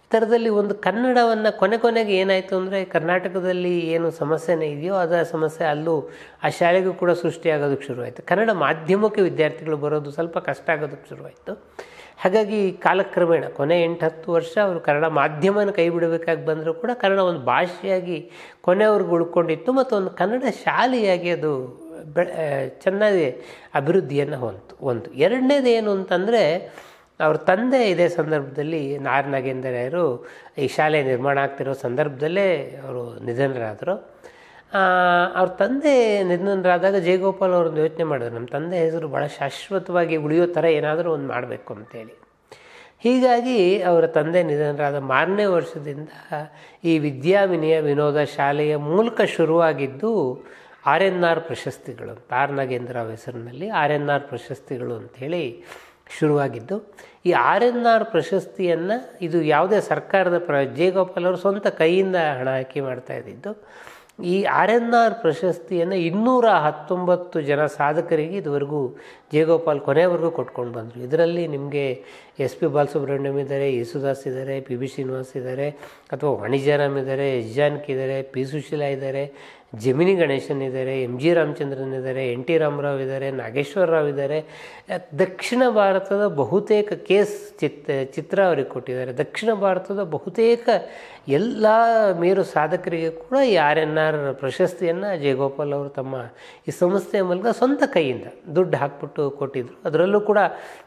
ಈ ಥರದಲ್ಲಿ ಒಂದು ಕನ್ನಡವನ್ನು ಕೊನೆ ಕೊನೆಗೆ ಏನಾಯಿತು ಅಂದರೆ ಕರ್ನಾಟಕದಲ್ಲಿ ಏನು ಸಮಸ್ಯೆನೇ ಇದೆಯೋ ಅದರ ಸಮಸ್ಯೆ ಅಲ್ಲೂ ಆ ಶಾಲೆಗೂ ಕೂಡ ಸೃಷ್ಟಿಯಾಗೋದಕ್ಕೆ ಶುರುವಾಯಿತು ಕನ್ನಡ ಮಾಧ್ಯಮಕ್ಕೆ ವಿದ್ಯಾರ್ಥಿಗಳು ಬರೋದು ಸ್ವಲ್ಪ ಕಷ್ಟ ಆಗೋದಕ್ಕೆ ಶುರುವಾಯಿತು ಹಾಗಾಗಿ ಕಾಲಕ್ರಮೇಣ ಕೊನೆ ಎಂಟು ಹತ್ತು ವರ್ಷ ಅವರು ಕನ್ನಡ ಮಾಧ್ಯಮನ ಕೈ ಬಿಡಬೇಕಾಗಿ ಬಂದರೂ ಕೂಡ ಕನ್ನಡ ಒಂದು ಭಾಷೆಯಾಗಿ ಕೊನೆಯವ್ರಿಗೆ ಉಳ್ಕೊಂಡಿತ್ತು ಮತ್ತು ಒಂದು ಕನ್ನಡ ಶಾಲೆಯಾಗಿ ಅದು ಬೆ ಚೆನ್ನಾಗಿ ಅಭಿವೃದ್ಧಿಯನ್ನು ಹೊಂತು ಒಂದು ಎರಡನೇದು ಏನು ಅಂತಂದರೆ ಅವ್ರ ತಂದೆ ಇದೇ ಸಂದರ್ಭದಲ್ಲಿ ನಾರ್ ನಾಗೇಂದ್ರಯ್ಯರು ಈ ಶಾಲೆ ನಿರ್ಮಾಣ ಆಗ್ತಿರೋ ಸಂದರ್ಭದಲ್ಲೇ ಅವರು ನಿಧನರಾದರು ಅವ್ರ ತಂದೆ ನಿಧನರಾದಾಗ ಜಯಗೋಪಾಲ್ ಅವರೊಂದು ಯೋಚನೆ ಮಾಡಿದ್ರು ನಮ್ಮ ತಂದೆ ಹೆಸರು ಭಾಳ ಶಾಶ್ವತವಾಗಿ ಉಳಿಯೋ ಥರ ಏನಾದರೂ ಒಂದು ಮಾಡಬೇಕು ಅಂತೇಳಿ ಹೀಗಾಗಿ ಅವರ ತಂದೆ ನಿಧನರಾದ ಮಾರನೇ ವರ್ಷದಿಂದ ಈ ವಿದ್ಯಾವಿನಯ ವಿನೋದ ಶಾಲೆಯ ಮೂಲಕ ಶುರುವಾಗಿದ್ದು ಆರ್ ಎನ್ ಆರ್ ಪ್ರಶಸ್ತಿಗಳು ಅಂತ ಆರ್ ನಾಗೇಂದ್ರರಾವ್ ಹೆಸರಿನಲ್ಲಿ ಆರ್ ಎನ್ ಆರ್ ಪ್ರಶಸ್ತಿಗಳು ಅಂಥೇಳಿ ಶುರುವಾಗಿದ್ದು ಈ ಆರ್ ಎನ್ ಆರ್ ಪ್ರಶಸ್ತಿಯನ್ನು ಇದು ಯಾವುದೇ ಸರ್ಕಾರದ ಪ್ರ ಜಯಗೋಪಾಲ್ ಅವರು ಸ್ವಂತ ಕೈಯಿಂದ ಹಣ ಹಾಕಿ ಮಾಡ್ತಾ ಇದ್ದಿದ್ದು ಈ ಆರ್ ಎನ್ ಆರ್ ಪ್ರಶಸ್ತಿಯನ್ನು ಇನ್ನೂರ ಹತ್ತೊಂಬತ್ತು ಜನ ಸಾಧಕರಿಗೆ ಇದುವರೆಗೂ ಜಯಗೋಪಾಲ್ ಕೊನೆಯವರೆಗೂ ಕೊಟ್ಕೊಂಡು ಬಂದರು ಇದರಲ್ಲಿ ನಿಮಗೆ ಎಸ್ ಪಿ ಬಾಲಸುಬ್ರಹ್ಮಣ್ಯಂ ಇದ್ದಾರೆ ಯೇಸುದಾಸ್ ಇದ್ದಾರೆ ಪಿ ಬಿ ಶ್ರೀನಿವಾಸ್ ಇದ್ದಾರೆ ಅಥವಾ ವಾಣಿಜ್ಯರಾಮ್ ಇದ್ದಾರೆ ಎಸ್ ಜಾನಕಿ ಇದ್ದಾರೆ ಪಿ ಸುಶೀಲಾ ಇದ್ದಾರೆ ಜಮಿನಿ ಗಣೇಶನ್ ಇದ್ದಾರೆ ಎಮ್ ಜಿ ರಾಮಚಂದ್ರನ್ ಇದ್ದಾರೆ ಎನ್ ಟಿ ರಾಮರಾವ್ ಇದ್ದಾರೆ ನಾಗೇಶ್ವರ ರಾವ್ ಇದ್ದಾರೆ ದಕ್ಷಿಣ ಭಾರತದ ಬಹುತೇಕ ಕೇಸ್ ಚಿತ್ ಚಿತ್ರ ಅವರಿಗೆ ಕೊಟ್ಟಿದ್ದಾರೆ ದಕ್ಷಿಣ ಭಾರತದ ಬಹುತೇಕ ಎಲ್ಲ ಮೇರು ಸಾಧಕರಿಗೆ ಕೂಡ ಈ ಆರ್ ಎನ್ ಆರ್ ಪ್ರಶಸ್ತಿಯನ್ನು ಜಯಗೋಪಾಲ್ ಅವರು ತಮ್ಮ ಈ ಸಂಸ್ಥೆಯ ಮೂಲಕ ಸ್ವಂತ ಕೈಯಿಂದ ದುಡ್ಡು ಹಾಕ್ಬಿಟ್ಟು ಕೊಟ್ಟಿದ್ದರು ಅದರಲ್ಲೂ ಕೂಡ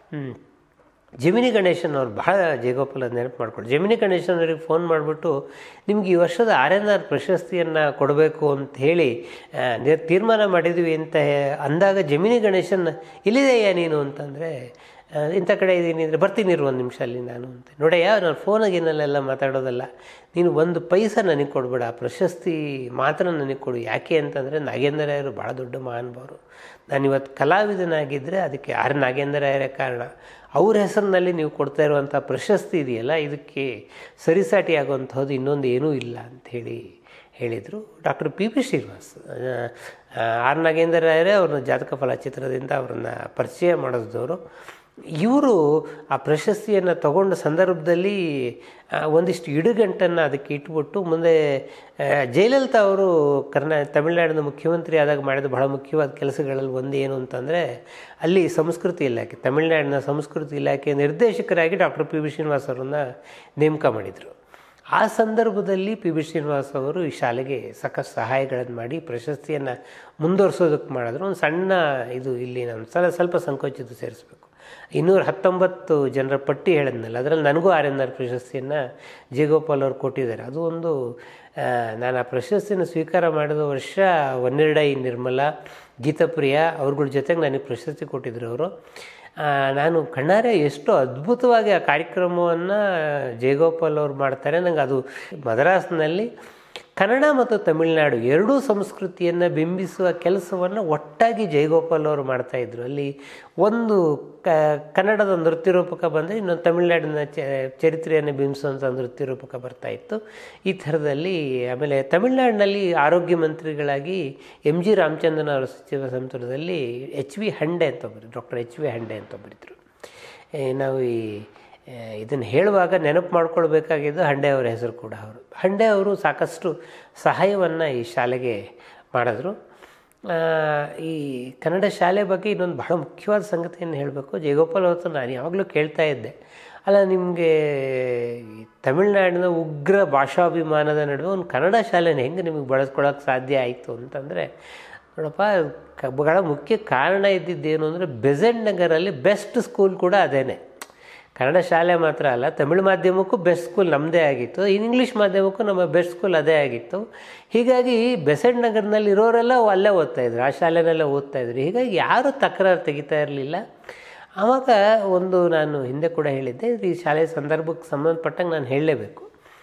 ಜಮಿನಿ ಗಣೇಶನ್ ಅವ್ರು ಬಹಳ ಜಯಗೋಪಾಲ ನೆನಪು ಮಾಡ್ಕೊಂಡು ಜಮಿನಿ ಗಣೇಶನ್ ಅವರಿಗೆ ಫೋನ್ ಮಾಡಿಬಿಟ್ಟು ನಿಮ್ಗೆ ಈ ವರ್ಷದ ಆರ್ ಎನ್ ಆರ್ ಪ್ರಶಸ್ತಿಯನ್ನು ಕೊಡಬೇಕು ಅಂತ ಹೇಳಿ ತೀರ್ಮಾನ ಮಾಡಿದ್ವಿ ಅಂತ ಅಂದಾಗ ಜಮಿನಿ ಗಣೇಶನ್ ಇಲ್ಲಿದೆಯಾ ನೀನು ಅಂತಂದರೆ ಇಂಥ ಕಡೆ ಇದ್ದೀನಿ ಅಂದರೆ ಬರ್ತೀನಿ ಇರು ಒಂದು ನಿಮಿಷ ಅಲ್ಲಿ ನಾನು ಅಂತ ನೋಡಯ್ಯ ನಾನು ಫೋನಾಗಿನಲ್ಲೆಲ್ಲ ಮಾತಾಡೋದಲ್ಲ ನೀನು ಒಂದು ಪೈಸ ನನಗೆ ಕೊಡಬೇಡ ಆ ಪ್ರಶಸ್ತಿ ಮಾತ್ರ ನನಗೆ ಕೊಡು ಯಾಕೆ ಅಂತಂದರೆ ನಾಗೇಂದ್ರರಾಯರು ಭಾಳ ದೊಡ್ಡ ಮಹಾನುಭಾವರು ನಾನಿವತ್ತು ಕಲಾವಿದನಾಗಿದ್ದರೆ ಅದಕ್ಕೆ ಆರ್ ನಾಗೇಂದ್ರರಾಯರೇ ಕಾರಣ ಅವ್ರ ಹೆಸರಿನಲ್ಲಿ ನೀವು ಕೊಡ್ತಾ ಇರುವಂಥ ಪ್ರಶಸ್ತಿ ಇದೆಯಲ್ಲ ಇದಕ್ಕೆ ಸರಿಸಾಟಿ ಆಗುವಂಥದ್ದು ಇನ್ನೊಂದು ಏನೂ ಇಲ್ಲ ಅಂಥೇಳಿ ಹೇಳಿದರು doctor P P Srinivas R ನಾಗೇಂದ್ರರಾಯರೇ ಅವ್ರನ್ನ ಜಾತಕ ಫಲ ಚಿತ್ರದಿಂದ ಅವ್ರನ್ನ ಪರಿಚಯ ಮಾಡಿದವರು ಇವರು ಆ ಪ್ರಶಸ್ತಿಯನ್ನು ತಗೊಂಡ ಸಂದರ್ಭದಲ್ಲಿ ಒಂದಿಷ್ಟು ಇಡುಗಂಟನ್ನು ಅದಕ್ಕೆ ಇಟ್ಬಿಟ್ಟು ಮುಂದೆ ಜಯಲಲಿತಾ ಅವರು ಕರ್ನಾ ತಮಿಳುನಾಡಿನ ಮುಖ್ಯಮಂತ್ರಿ ಆದಾಗ ಮಾಡಿದ ಬಹಳ ಮುಖ್ಯವಾದ ಕೆಲಸಗಳಲ್ಲಿ ಒಂದು ಏನು ಅಂತಂದರೆ ಅಲ್ಲಿ ಸಂಸ್ಕೃತಿ ಇಲಾಖೆ ತಮಿಳುನಾಡಿನ ಸಂಸ್ಕೃತಿ ಇಲಾಖೆ ನಿರ್ದೇಶಕರಾಗಿ ಡಾಕ್ಟರ್ ಪಿ ವಿ ಶ್ರೀನಿವಾಸ್ ಅವರನ್ನು ನೇಮಕ ಮಾಡಿದರು ಆ ಸಂದರ್ಭದಲ್ಲಿ ಪಿ ಬಿ ಶ್ರೀನಿವಾಸ್ ಅವರು ಈ ಶಾಲೆಗೆ ಸಾಕಷ್ಟು ಸಹಾಯಗಳನ್ನು ಮಾಡಿ ಪ್ರಶಸ್ತಿಯನ್ನು ಮುಂದುವರ್ಸೋದಕ್ಕೆ ಮಾಡಿದ್ರು ಒಂದು ಸಣ್ಣ ಇದು ಇಲ್ಲಿ ನಾನು ಸಲ ಸ್ವಲ್ಪ ಸಂಕೋಚಿತ ಸೇರಿಸ್ಬೇಕು ಇನ್ನೂರ ಹತ್ತೊಂಬತ್ತು ಜನರ ಪಟ್ಟಿ ಹೇಳಿದ್ನಲ್ಲ ಅದರಲ್ಲಿ ನನಗೂ ಆರ್ ಎನ್ ಆರ್ ಪ್ರಶಸ್ತಿಯನ್ನು ಜಯಗೋಪಾಲ್ ಅವರು ಕೊಟ್ಟಿದ್ದಾರೆ ಅದು ಒಂದು ನಾನು ಆ ಪ್ರಶಸ್ತಿಯನ್ನು ಸ್ವೀಕಾರ ಮಾಡಿದ ವರ್ಷ ಒನ್ನೆರಡೈ ನಿರ್ಮಲ ಗೀತಪ್ರಿಯ ಅವ್ರಗಳ ಜೊತೆಗೆ ನನಗೆ ಪ್ರಶಸ್ತಿ ಕೊಟ್ಟಿದ್ರು ಅವರು ನಾನು ಕಣ್ಣಾರೆ ಎಷ್ಟು ಅದ್ಭುತವಾಗಿ ಆ ಕಾರ್ಯಕ್ರಮವನ್ನು ಜಯಗೋಪಾಲ್ ಅವರು ಮಾಡ್ತಾರೆ ನಂಗೆ ಅದು ಮದ್ರಾಸ್ನಲ್ಲಿ ಕನ್ನಡ ಮತ್ತು ತಮಿಳುನಾಡು ಎರಡೂ ಸಂಸ್ಕೃತಿಯನ್ನು ಬಿಂಬಿಸುವ ಕೆಲಸವನ್ನು ಒಟ್ಟಾಗಿ ಜಯಗೋಪಾಲ್ ಅವರು ಮಾಡ್ತಾಯಿದ್ರು ಅಲ್ಲಿ ಒಂದು ಕ ಕನ್ನಡದ ನೃತ್ಯ ರೂಪಕ ಬಂದರೆ ಇನ್ನೊಂದು ತಮಿಳುನಾಡಿನ ಚರಿತ್ರೆಯನ್ನು ಬಿಂಬಿಸುವಂಥ ನೃತ್ಯ ರೂಪಕ ಬರ್ತಾಯಿತ್ತು ಈ ಥರದಲ್ಲಿ ಆಮೇಲೆ ತಮಿಳುನಾಡಿನಲ್ಲಿ ಆರೋಗ್ಯ ಮಂತ್ರಿಗಳಾಗಿ ಎಮ್ ಜಿ ರಾಮಚಂದ್ರನ್ ಅವರ ಸಚಿವ ಸಂಪುಟದಲ್ಲಿ ಎಚ್ ವಿ ಹಂಡೆ ಅಂತ ಒಬ್ಬರು ಡಾಕ್ಟರ್ ಎಚ್ ವಿ ಹಂಡೆ ಅಂತ ಒಬ್ಬರಿದ್ದರು ನಾವು ಈ ಇದನ್ನು ಹೇಳುವಾಗ ನೆನಪು ಮಾಡ್ಕೊಳ್ಬೇಕಾಗಿದ್ದು ಹಂಡೆ ಅವರ ಹೆಸರು ಕೂಡ ಅವರು ಹಂಡೆ ಅವರು ಸಾಕಷ್ಟು ಸಹಾಯವನ್ನು ಈ ಶಾಲೆಗೆ ಮಾಡಿದ್ರು ಈ ಕನ್ನಡ ಶಾಲೆ ಬಗ್ಗೆ ಇನ್ನೊಂದು ಬಹಳ ಮುಖ್ಯವಾದ ಸಂಗತಿಯನ್ನು ಹೇಳಬೇಕು ಜಯಗೋಪಾಲ್ ಅವ್ರ ನಾನು ಯಾವಾಗಲೂ ಕೇಳ್ತಾ ಇದ್ದೆ ಅಲ್ಲ ನಿಮಗೆ ತಮಿಳುನಾಡಿನ ಉಗ್ರ ಭಾಷಾಭಿಮಾನದ ನಡುವೆ ಒಂದು ಕನ್ನಡ ಶಾಲೆನ ಹೆಂಗೆ ನಿಮಗೆ ಬಳಸ್ಕೊಳ್ಳೋಕೆ ಸಾಧ್ಯ ಆಯಿತು ಅಂತಂದರೆ ನೋಡಪ್ಪ ಕ ಬಹಳ ಮುಖ್ಯ ಕಾರಣ ಇದ್ದಿದ್ದೇನು ಅಂದರೆ ಬೆಸೆಂಟ್ ನಗರಲ್ಲಿ ಬೆಸ್ಟ್ ಸ್ಕೂಲ್ ಕೂಡ ಅದೇನೆ ಕನ್ನಡ ಶಾಲೆ ಮಾತ್ರ ಅಲ್ಲ ತಮಿಳು ಮಾಧ್ಯಮಕ್ಕೂ ಬೆಸ್ಟ್ ಸ್ಕೂಲ್ ನಮ್ಮದೇ ಆಗಿತ್ತು ಇಂಗ್ಲೀಷ್ ಮಾಧ್ಯಮಕ್ಕೂ ನಮ್ಮ ಬೆಸ್ಟ್ ಸ್ಕೂಲ್ ಅದೇ ಆಗಿತ್ತು ಹೀಗಾಗಿ ಬೆಸೆಂಟ್ ನಗರದಲ್ಲಿ ಇರೋರೆಲ್ಲ ಅಲ್ಲೇ ಓದ್ತಾಯಿದ್ರು ಆ ಶಾಲೆನಲ್ಲೇ ಓದ್ತಾಯಿದ್ರು ಹೀಗಾಗಿ ಯಾರೂ ತಕರಾರು ತೆಗಿತಾ ಇರಲಿಲ್ಲ ಆವಾಗ ಒಂದು ನಾನು ಹಿಂದೆ ಕೂಡ ಹೇಳಿದ್ದೆ ಈ ಶಾಲೆಯ ಸಂದರ್ಭಕ್ಕೆ ಸಂಬಂಧಪಟ್ಟಂಗೆ ನಾನು ಹೇಳಲೇಬೇಕು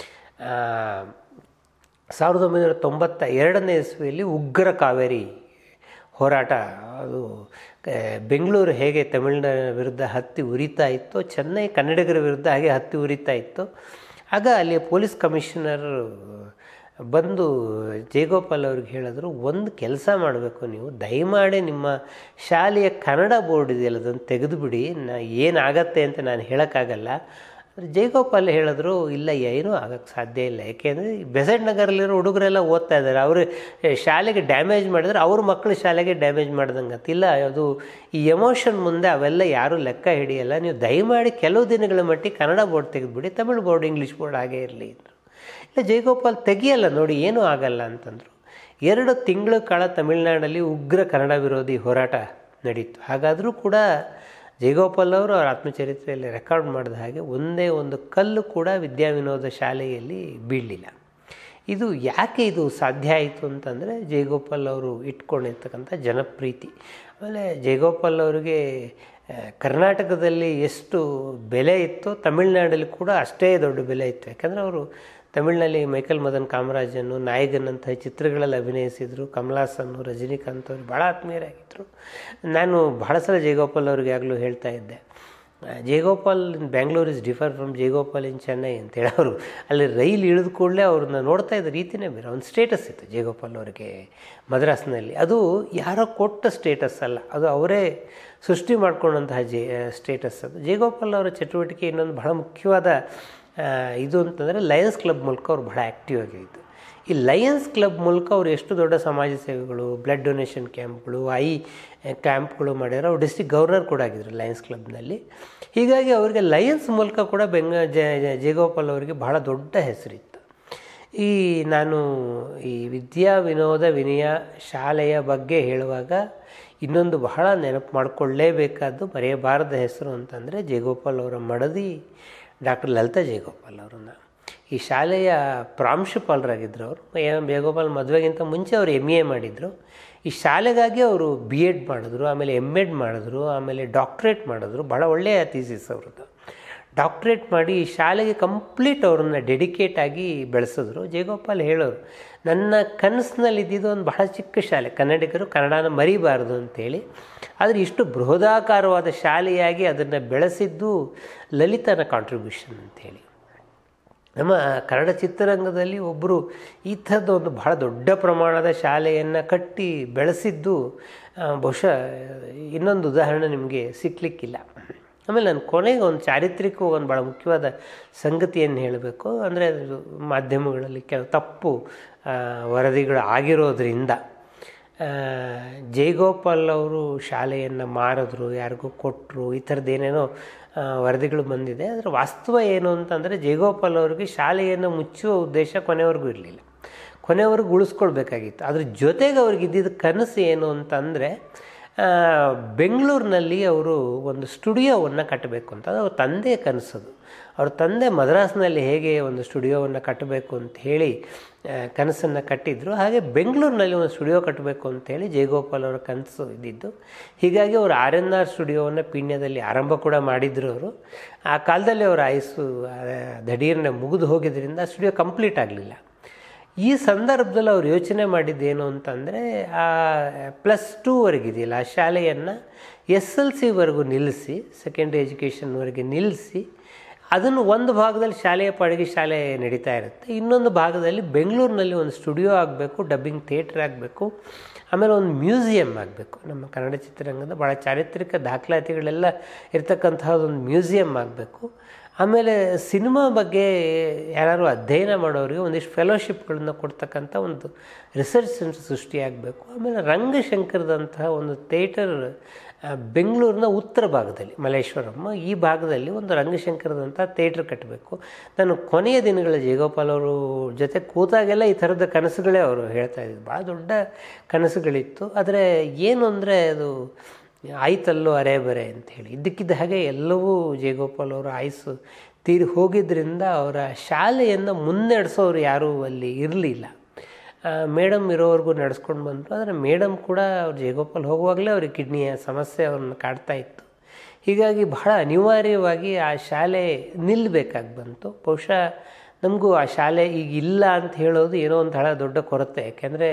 ಸಾವಿರದ ಒಂಬೈನೂರ ತೊಂಬತ್ತ ಎರಡನೇ ಇಸ್ವಿಯಲ್ಲಿ ಉಗ್ರ ಕಾವೇರಿ ಹೋರಾಟ ಅದು ಬೆಂಗಳೂರು ಹೇಗೆ ತಮಿಳಿನ ವಿರುದ್ಧ ಹತ್ತಿ ಉರಿತಾ ಇತ್ತೋ ಚೆನ್ನೈ ಕನ್ನಡಿಗರ ವಿರುದ್ಧ ಹಾಗೆ ಹತ್ತಿ ಉರಿತಾ ಇತ್ತು ಆಗ ಅಲ್ಲಿ ಪೊಲೀಸ್ ಕಮಿಷನರ್ ಬಂದು ಜಯಗೋಪಾಲ್ ಅವ್ರಿಗೆ ಹೇಳಿದ್ರು ಒಂದು ಕೆಲಸ ಮಾಡಬೇಕು ನೀವು ದಯಮಾಡಿ ನಿಮ್ಮ ಶಾಲೆಯ ಕನ್ನಡ ಬೋರ್ಡ್ ಇದೆಯಲ್ಲ ಅದನ್ನು ತೆಗೆದುಬಿಡಿ ನಾ ಏನಾಗತ್ತೆ ಅಂತ ನಾನು ಹೇಳೋಕ್ಕಾಗಲ್ಲ ಆದರೆ ಜಯಗೋಪಾಲ್ ಹೇಳಿದ್ರು ಇಲ್ಲ ಏನೂ ಆಗೋಕ್ಕೆ ಸಾಧ್ಯ ಇಲ್ಲ ಯಾಕೆಂದರೆ ಬೆಸೆಂಟ್ ನಗರಲ್ಲಿರೋ ಹುಡುಗರೆಲ್ಲ ಓದ್ತಾ ಇದ್ದಾರೆ ಅವರು ಶಾಲೆಗೆ ಡ್ಯಾಮೇಜ್ ಮಾಡಿದ್ರೆ ಅವ್ರ ಮಕ್ಕಳು ಶಾಲೆಗೆ ಡ್ಯಾಮೇಜ್ ಮಾಡ್ದಂಗೆ ಇಲ್ಲ ಅದು ಈ ಎಮೋಷನ್ ಮುಂದೆ ಅವೆಲ್ಲ ಯಾರೂ ಲೆಕ್ಕ ಹಿಡಿಯಲ್ಲ ನೀವು ದಯಮಾಡಿ ಕೆಲವು ದಿನಗಳ ಮಟ್ಟಿಗೆ ಕನ್ನಡ ಬೋರ್ಡ್ ತೆಗೆದುಬಿಡಿ ತಮಿಳು ಬೋರ್ಡ್ ಇಂಗ್ಲೀಷ್ ಬೋರ್ಡ್ ಹಾಗೇ ಇರಲಿ ಅಂದರು ಇಲ್ಲ ಜಯಗೋಪಾಲ್ ತೆಗಿಯಲ್ಲ ನೋಡಿ ಏನೂ ಆಗಲ್ಲ ಅಂತಂದರು ಎರಡು ತಿಂಗಳ ಕಾಲ ತಮಿಳುನಾಡಲ್ಲಿ ಉಗ್ರ ಕನ್ನಡ ವಿರೋಧಿ ಹೋರಾಟ ನಡೀತು ಹಾಗಾದರೂ ಕೂಡ ಜಯಗೋಪಾಲ್ ಅವರು ಅವರ ಆತ್ಮಚರಿತ್ರೆಯಲ್ಲಿ ರೆಕಾರ್ಡ್ ಮಾಡಿದ ಹಾಗೆ ಒಂದೇ ಒಂದು ಕಲ್ಲು ಕೂಡ ವಿದ್ಯಾವಿನೋದ ಶಾಲೆಯಲ್ಲಿ ಬೀಳಲಿಲ್ಲ ಇದು ಯಾಕೆ ಇದು ಸಾಧ್ಯ ಆಯಿತು ಅಂತಂದರೆ ಜಯಗೋಪಾಲ್ ಅವರು ಇಟ್ಕೊಂಡಿರ್ತಕ್ಕಂಥ ಜನಪ್ರೀತಿ ಆಮೇಲೆ ಜಯಗೋಪಾಲ್ ಅವರಿಗೆ ಕರ್ನಾಟಕದಲ್ಲಿ ಎಷ್ಟು ಬೆಲೆ ಇತ್ತೋ ತಮಿಳ್ನಾಡಲ್ಲಿ ಕೂಡ ಅಷ್ಟೇ ದೊಡ್ಡ ಬೆಲೆ ಇತ್ತು ಯಾಕಂದರೆ ಅವರು ತಮಿಳಿನಲ್ಲಿ ಮೈಕಲ್ ಮದನ್ ಕಾಮರಾಜನ್ನು ನಾಯಕನಂತಹ ಚಿತ್ರಗಳಲ್ಲಿ ಅಭಿನಯಿಸಿದರು ಕಮಲಾಸನ್ನು ರಜನಿಕಾಂತ್ ಅವರು ಭಾಳ ಆತ್ಮೀಯರಾಗಿದ್ದರು ನಾನು ಭಾಳ ಸಲ ಜಯಗೋಪಾಲ್ ಅವ್ರಿಗೆ ಆಗಲೂ ಹೇಳ್ತಾ ಇದ್ದೆ Jayagopal in Bangalore is differ from Jayagopal in Chennai ಅಂತೇಳಿ ಅವರು ಅಲ್ಲಿ ರೈಲ್ ಇಳಿದ ಕೂಡಲೇ ಅವ್ರನ್ನ ನೋಡ್ತಾ ಇದ್ದ ರೀತಿಯೇ ಬೇರೆ ಒಂದು ಸ್ಟೇಟಸ್ ಇತ್ತು ಜಯಗೋಪಾಲ್ ಅವರಿಗೆ ಮದ್ರಾಸ್ನಲ್ಲಿ ಅದು ಯಾರೋ ಕೊಟ್ಟ ಸ್ಟೇಟಸ್ ಅಲ್ಲ ಅದು ಅವರೇ ಸೃಷ್ಟಿ ಮಾಡ್ಕೊಂಡಂತಹ ಜೆ ಸ್ಟೇಟಸ್ ಅದು ಜಯಗೋಪಾಲ್ ಅವರ ಚಟುವಟಿಕೆ ಇನ್ನೊಂದು ಬಹಳ ಮುಖ್ಯವಾದ ಇದು ಅಂತಂದರೆ ಲಯನ್ಸ್ ಕ್ಲಬ್ ಮೂಲಕ ಅವ್ರು ಬಹಳ ಆ್ಯಕ್ಟಿವ್ ಆಗಿದ್ದು ಈ ಲಯನ್ಸ್ ಕ್ಲಬ್ ಮೂಲಕ ಅವರು ಎಷ್ಟು ದೊಡ್ಡ ಸಮಾಜ ಸೇವೆಗಳು ಬ್ಲಡ್ ಡೊನೇಷನ್ ಕ್ಯಾಂಪ್ಗಳು ಐ ಕ್ಯಾಂಪ್ಗಳು ಮಾಡ್ಯಾರ ಅವ್ರು ಡಿಸ್ಟ್ರಿಕ್ಟ್ ಗವರ್ನರ್ ಕೂಡ ಆಗಿದ್ರು ಲಯನ್ಸ್ ಕ್ಲಬ್ನಲ್ಲಿ ಹೀಗಾಗಿ ಅವರಿಗೆ ಲಯನ್ಸ್ ಮೂಲಕ ಕೂಡ ಬೆಂಗ ಜಯಗೋಪಾಲ್ ಅವರಿಗೆ ಬಹಳ ದೊಡ್ಡ ಹೆಸರಿತ್ತು ಈ ನಾನು ಈ ವಿದ್ಯಾ ವಿನೋದ ವಿನಯ ಶಾಲೆಯ ಬಗ್ಗೆ ಹೇಳುವಾಗ ಇನ್ನೊಂದು ಬಹಳ ನೆನಪು ಮಾಡಿಕೊಳ್ಳೇಬೇಕಾದ್ದು ಮರೆಯಬಾರದ ಹೆಸರು ಅಂತಂದರೆ ಜಯಗೋಪಾಲ್ ಅವರ ಮಡದಿ ಡಾಕ್ಟರ್ ಲಲಿತಾ ಜಯಗೋಪಾಲ್ ಅವರನ್ನು ಈ ಶಾಲೆಯ ಪ್ರಾಂಶುಪಾಲರಾಗಿದ್ದರು ಅವರು ಜಯಗೋಪಾಲ್ ಮದುವೆಗಿಂತ ಮುಂಚೆ ಅವರು ಎಮ್ ಎ ಮಾಡಿದರು ಈ ಶಾಲೆಗಾಗಿ ಅವರು ಬಿ ಎಡ್ ಮಾಡಿದ್ರು ಆಮೇಲೆ ಎಮ್ ಎಡ್ ಮಾಡಿದ್ರು ಆಮೇಲೆ ಡಾಕ್ಟ್ರೇಟ್ ಮಾಡಿದ್ರು ಭಾಳ ಒಳ್ಳೆಯ ಥೀಸಿಸ್ ಅವ್ರದ್ದು ಡಾಕ್ಟ್ರೇಟ್ ಮಾಡಿ ಈ ಶಾಲೆಗೆ ಕಂಪ್ಲೀಟ್ ಅವ್ರನ್ನ ಡೆಡಿಕೇಟ್ ಆಗಿ ಬೆಳೆಸಿದ್ರು ಜಯಗೋಪಾಲ್ ಹೇಳೋರು ನನ್ನ ಕನಸಿನಲ್ಲಿ ಇದ್ದಿದ್ದು ಒಂದು ಬಹಳ ಚಿಕ್ಕ ಶಾಲೆ ಕನ್ನಡಿಗರು ಕನ್ನಡನ ಮರಿಬಾರ್ದು ಅಂತೇಳಿ ಆದರೆ ಇಷ್ಟು ಬೃಹದಾಕಾರವಾದ ಶಾಲೆಯಾಗಿ ಅದನ್ನು ಬೆಳೆಸಿದ್ದು ಲಲಿತನ ಕಾಂಟ್ರಿಬ್ಯೂಷನ್ ಅಂತೇಳಿ ನಮ್ಮ ಕನ್ನಡ ಚಿತ್ರರಂಗದಲ್ಲಿ ಒಬ್ಬರು ಈ ಥರದ ಒಂದು ಬಹಳ ದೊಡ್ಡ ಪ್ರಮಾಣದ ಶಾಲೆಯನ್ನು ಕಟ್ಟಿ ಬೆಳೆಸಿದ್ದು ಬಹುಶಃ ಇನ್ನೊಂದು ಉದಾಹರಣೆ ನಿಮಗೆ ಸಿಕ್ಕಲಿಕ್ಕಿಲ್ಲ ಆಮೇಲೆ ನಾನು ಕೊನೆಗೆ ಒಂದು ಚಾರಿತ್ರಿಕ ಒಂದು ಭಾಳ ಮುಖ್ಯವಾದ ಸಂಗತಿಯನ್ನು ಹೇಳಬೇಕು ಅಂದರೆ ಮಾಧ್ಯಮಗಳಲ್ಲಿ ಕೆಲವು ತಪ್ಪು ವರದಿಗಳು ಆಗಿರೋದ್ರಿಂದ ಜಯಗೋಪಾಲ್ ಅವರು ಶಾಲೆಯನ್ನು ಮಾರಿದ್ರು ಯಾರಿಗೂ ಕೊಟ್ಟರು ಈ ಥರದ್ದು ಏನೇನೋ ವರದಿಗಳು ಬಂದಿದೆ ಅದರ ವಾಸ್ತವ ಏನು ಅಂತಂದರೆ ಜಯಗೋಪಾಲ್ ಅವರಿಗೆ ಶಾಲೆಯನ್ನು ಮುಚ್ಚುವ ಉದ್ದೇಶ ಕೊನೆವರೆಗೂ ಇರಲಿಲ್ಲ ಕೊನೆವರೆಗೂ ಉಳಿಸ್ಕೊಳ್ಬೇಕಾಗಿತ್ತು ಅದ್ರ ಜೊತೆಗೆ ಅವ್ರಿಗೆ ಇದ್ದಿದ್ದ ಕನಸು ಏನು ಅಂತಂದರೆ ಬೆಂಗಳೂರಿನಲ್ಲಿ ಅವರು ಒಂದು ಸ್ಟುಡಿಯೋವನ್ನು ಕಟ್ಟಬೇಕು ಅಂತ ಅದು ಅವ್ರ ತಂದೆಯ ಕನಸದು ಅವ್ರ ತಂದೆ ಮದ್ರಾಸ್ನಲ್ಲಿ ಹೇಗೆ ಒಂದು ಸ್ಟುಡಿಯೋವನ್ನು ಕಟ್ಟಬೇಕು ಅಂತ ಹೇಳಿ ಕನಸನ್ನು ಕಟ್ಟಿದ್ರು ಹಾಗೆ ಬೆಂಗಳೂರಿನಲ್ಲಿ ಒಂದು ಸ್ಟುಡಿಯೋ ಕಟ್ಟಬೇಕು ಅಂತೇಳಿ ಜಯಗೋಪಾಲ್ ಅವರ ಕನಸು ಇದ್ದಿದ್ದು ಹೀಗಾಗಿ ಅವರು ಆರ್ ಎನ್ ಆರ್ ಸ್ಟುಡಿಯೋವನ್ನು ಪೀಣ್ಯದಲ್ಲಿ ಆರಂಭ ಕೂಡ ಮಾಡಿದ್ರು ಅವರು ಆ ಕಾಲದಲ್ಲಿ ಅವರ ಆಯಸ್ಸು ದಿಢೀರ್ನೆ ಮುಗಿದು ಹೋಗಿದ್ದರಿಂದ ಸ್ಟುಡಿಯೋ ಕಂಪ್ಲೀಟ್ ಆಗಲಿಲ್ಲ ಈ ಸಂದರ್ಭದಲ್ಲಿ ಅವ್ರು ಯೋಚನೆ ಮಾಡಿದ್ದೇನು ಅಂತಂದರೆ ಆ ಪ್ಲಸ್ ಟೂವರೆಗಿದೆಯಲ್ಲ ಆ ಶಾಲೆಯನ್ನು ಎಸ್ ಎಲ್ ಸಿವರೆಗೂ ನಿಲ್ಲಿಸಿ ಸೆಕೆಂಡ್ರಿ ಎಜುಕೇಷನ್ವರೆಗೆ ನಿಲ್ಲಿಸಿ ಅದನ್ನು ಒಂದು ಭಾಗದಲ್ಲಿ ಶಾಲೆಯ ಪಾಡಿಗೆ ಶಾಲೆ ನಡೀತಾ ಇರುತ್ತೆ ಇನ್ನೊಂದು ಭಾಗದಲ್ಲಿ ಬೆಂಗಳೂರಿನಲ್ಲಿ ಒಂದು ಸ್ಟುಡಿಯೋ ಆಗಬೇಕು ಡಬ್ಬಿಂಗ್ ಥಿಯೇಟ್ರ್ ಆಗಬೇಕು ಆಮೇಲೆ ಒಂದು ಮ್ಯೂಸಿಯಂ ಆಗಬೇಕು ನಮ್ಮ ಕನ್ನಡ ಚಿತ್ರರಂಗದ ಭಾಳ ಚಾರಿತ್ರಿಕ ದಾಖಲಾತಿಗಳೆಲ್ಲ ಇರ್ತಕ್ಕಂತಹದ್ದೊಂದು ಮ್ಯೂಸಿಯಂ ಆಗಬೇಕು ಆಮೇಲೆ ಸಿನಿಮಾ ಬಗ್ಗೆ ಯಾರು ಅಧ್ಯಯನ ಮಾಡೋರಿಗೆ ಒಂದಿಷ್ಟು ಫೆಲೋಶಿಪ್ಗಳನ್ನ ಕೊಡ್ತಕ್ಕಂಥ ಒಂದು ರಿಸರ್ಚ್ ಸೆಂಟರ್ ಸೃಷ್ಟಿಯಾಗಬೇಕು ಆಮೇಲೆ ರಂಗಶಂಕರದಂತಹ ಒಂದು ಥಿಯೇಟರ್ ಬೆಂಗಳೂರಿನ ಉತ್ತರ ಭಾಗದಲ್ಲಿ ಮಲ್ಲೇಶ್ವರಮ್ಮ ಈ ಭಾಗದಲ್ಲಿ ಒಂದು ರಂಗಶಂಕರದಂಥ ಥಿಯೇಟ್ರ್ ಕಟ್ಟಬೇಕು ನಾನು ಕೊನೆಯ ದಿನಗಳ ಜಯಗೋಪಾಲ್ ಅವರು ಜೊತೆ ಕೂತಾಗೆಲ್ಲ ಈ ಥರದ ಕನಸುಗಳೇ ಅವರು ಹೇಳ್ತಾ ಇದ್ದರು ಭಾಳ ದೊಡ್ಡ ಕನಸುಗಳಿತ್ತು ಆದರೆ ಏನು ಅಂದರೆ ಅದು ಆಯ್ತಲ್ಲೋ ಅರೆ ಬರೆ ಅಂಥೇಳಿ ಇದ್ದಕ್ಕಿದ್ದ ಹಾಗೆ ಎಲ್ಲವೂ ಜಯಗೋಪಾಲ್ ಅವರ ಆಯುಸ್ಸು ತೀರಿ ಹೋಗಿದ್ದರಿಂದ ಅವರ ಶಾಲೆಯನ್ನು ಮುನ್ನಡೆಸೋರು ಯಾರೂ ಅಲ್ಲಿ ಇರಲಿಲ್ಲ ಮೇಡಮ್ ಇರೋವರೆಗೂ ನಡೆಸ್ಕೊಂಡು ಬಂದರು ಆದರೆ ಮೇಡಮ್ ಕೂಡ ಅವ್ರು ಜಯಗೋಪಾಲ್ ಹೋಗುವಾಗಲೇ ಅವ್ರಿಗೆ ಕಿಡ್ನಿಯ ಸಮಸ್ಯೆ ಅವ್ರನ್ನ ಕಾಡ್ತಾ ಇತ್ತು ಹೀಗಾಗಿ ಬಹಳ ಅನಿವಾರ್ಯವಾಗಿ ಆ ಶಾಲೆ ನಿಲ್ಲಬೇಕಾಗಿ ಬಂತು ಬಹುಶಃ ನಮಗೂ ಆ ಶಾಲೆ ಈಗ ಇಲ್ಲ ಅಂತ ಹೇಳೋದು ಏನೋ ಒಂದು ಬಹಳ ದೊಡ್ಡ ಕೊರತೆ ಯಾಕೆಂದರೆ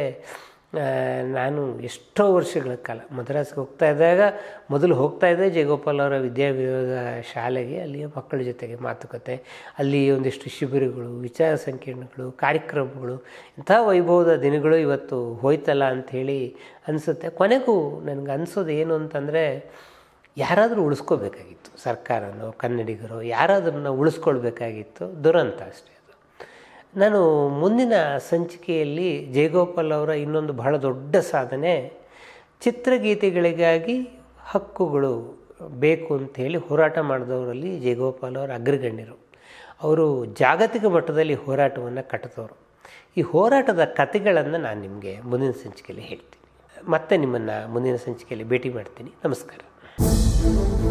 ನಾನು ಎಷ್ಟೋ ವರ್ಷಗಳ ಕಾಲ ಮದ್ರಾಸ್ಗೆ ಹೋಗ್ತಾ ಇದ್ದಾಗ ಮೊದಲು ಹೋಗ್ತಾ ಇದ್ದೆ ಜಯಗೋಪಾಲ್ ಅವರ ವಿದ್ಯಾವಿನೋದ ಶಾಲೆಗೆ ಅಲ್ಲಿಯ ಮಕ್ಕಳ ಜೊತೆಗೆ ಮಾತುಕತೆ ಅಲ್ಲಿ ಒಂದಿಷ್ಟು ಶಿಬಿರಗಳು ವಿಚಾರ ಸಂಕಿರಣಗಳು ಕಾರ್ಯಕ್ರಮಗಳು ಇಂಥ ವೈಭವದ ದಿನಗಳು ಇವತ್ತು ಹೋಯ್ತಲ್ಲ ಅಂಥೇಳಿ ಅನಿಸುತ್ತೆ ಕೊನೆಗೂ ನನಗೆ ಅನಿಸೋದು ಏನು ಅಂತಂದರೆ ಯಾರಾದರೂ ಉಳಿಸ್ಕೋಬೇಕಾಗಿತ್ತು ಸರ್ಕಾರನೋ ಕನ್ನಡಿಗರೋ ಯಾರಾದ್ರನ್ನ ಉಳಿಸ್ಕೊಳ್ಬೇಕಾಗಿತ್ತು ದುರಂತ ಅಷ್ಟೇ ಅದು ನಾನು ಮುಂದಿನ ಸಂಚಿಕೆಯಲ್ಲಿ ಜಯಗೋಪಾಲ್ ಅವರ ಇನ್ನೊಂದು ಬಹಳ ದೊಡ್ಡ ಸಾಧನೆ ಚಿತ್ರಗೀತೆಗಳಿಗಾಗಿ ಹಕ್ಕುಗಳು ಬೇಕು ಅಂತೇಳಿ ಹೋರಾಟ ಮಾಡಿದವರಲ್ಲಿ ಜಯಗೋಪಾಲ್ ಅವರು ಅಗ್ರಗಣ್ಯರು ಅವರು ಜಾಗತಿಕ ಮಟ್ಟದಲ್ಲಿ ಹೋರಾಟವನ್ನು ಕಟ್ಟಿದವರು ಈ ಹೋರಾಟದ ಕಥೆಗಳನ್ನು ನಾನು ನಿಮಗೆ ಮುಂದಿನ ಸಂಚಿಕೆಯಲ್ಲಿ ಹೇಳ್ತೀನಿ ಮತ್ತೆ ನಿಮ್ಮನ್ನು ಮುಂದಿನ ಸಂಚಿಕೆಯಲ್ಲಿ ಭೇಟಿ ಮಾಡ್ತೀನಿ ನಮಸ್ಕಾರ